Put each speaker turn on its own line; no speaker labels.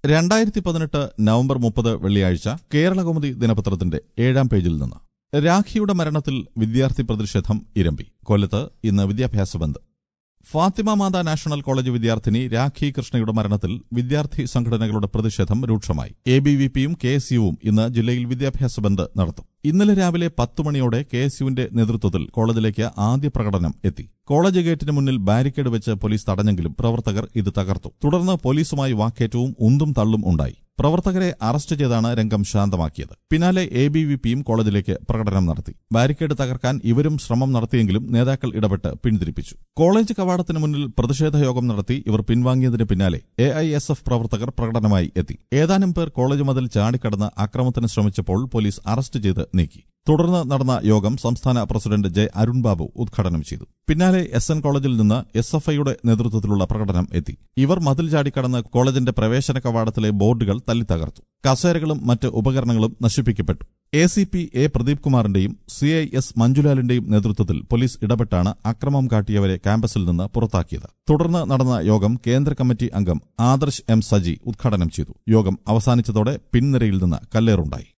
രണ്ടായിരത്തി പതിനെട്ട് നവംബർ മുപ്പത് വെള്ളിയാഴ്ച കേരളകൗമുദി ദിനപത്രത്തിന്റെ ഏഴാം പേജിൽ നിന്ന് രാഖിയുടെ മരണത്തിൽ വിദ്യാർത്ഥി പ്രതിഷേധം ഇരമ്പി കൊല്ലത്ത് ഇന്ന് വിദ്യാഭ്യാസ ബന്ദ് ഫാത്തിമ മാതാ നാഷണൽ കോളേജ് വിദ്യാർത്ഥിനി രാഖി കൃഷ്ണയുടെ മരണത്തിൽ വിദ്യാർത്ഥി സംഘടനകളുടെ പ്രതിഷേധം രൂക്ഷമായി എ ബി വി പിയും കെ എസ് യുവും ഇന്ന് ജില്ലയിൽ വിദ്യാഭ്യാസ ബന്ദ് നടത്തും ഇന്നലെ രാവിലെ പത്ത് മണിയോടെ കെ എസ് യുവിന്റെ നേതൃത്വത്തിൽ കോളേജിലേക്ക് ആദ്യ പ്രകടനം എത്തി കോളേജ് ഗേറ്റിന് മുന്നിൽ ബാരിക്കേഡ് വെച്ച് പോലീസ് തടഞ്ഞെങ്കിലും പ്രവർത്തകർ ഇത് തകർത്തു തുടർന്ന് പോലീസുമായി വാക്കേറ്റവും ഉന്തും തള്ളും ഉണ്ടായി പ്രവർത്തകരെ അറസ്റ്റ് ചെയ്താണ് രംഗം ശാന്തമാക്കിയത് പിന്നാലെ എ ബി വി പിയും കോളേജിലേക്ക് പ്രകടനം നടത്തി ബാരിക്കേഡ് തകർക്കാൻ ഇവരും ശ്രമം നടത്തിയെങ്കിലും നേതാക്കൾ ഇടപെട്ട് പിന്തിരിപ്പിച്ചു കോളേജ് കവാടത്തിന് മുന്നിൽ പ്രതിഷേധ യോഗം നടത്തി ഇവർ പിൻവാങ്ങിയതിന് പിന്നാലെ എ ഐ എസ് എഫ് പ്രവർത്തകർ പ്രകടനമായി എത്തി ഏതാനും പേർ കോളേജ് മതിൽ ചാടിക്കടന്ന് ആക്രമണത്തിന് ശ്രമിച്ചപ്പോൾ പോലീസ് അറസ്റ്റ് ചെയ്ത് നീക്കി തുടർന്ന് നടന്ന യോഗം സംസ്ഥാന പ്രസിഡന്റ് ജെ അരുൺബാബു ഉദ്ഘാടനം ചെയ്തു പിന്നാലെ എസ് എൻ കോളേജിൽ നിന്ന് എസ് എഫ് ഐയുടെ നേതൃത്വത്തിലുള്ള പ്രകടനം എത്തി ഇവർ മതിൽ ചാടിക്കടന്ന് കോളേജിന്റെ പ്രവേശന കവാടത്തിലെ ബോർഡുകൾ തല്ലിത്തകർത്തു കസേരകളും മറ്റ് ഉപകരണങ്ങളും നശിപ്പിക്കപ്പെട്ടു A C P A Pradeep കുമാറിന്റെയും സി ഐ എസ് മഞ്ജുലാലിന്റെയും നേതൃത്വത്തിൽ പോലീസ് ഇടപെട്ടാണ് അക്രമം കാട്ടിയവരെ ക്യാമ്പസിൽ നിന്ന് പുറത്താക്കിയത് തുടർന്ന് നടന്ന യോഗം കേന്ദ്ര കമ്മിറ്റി അംഗം ആദർശ് എം സജി ഉദ്ഘാടനം ചെയ്തു യോഗം അവസാനിച്ചതോടെ പിൻനിരയിൽ നിന്ന് കല്ലേറുണ്ടായി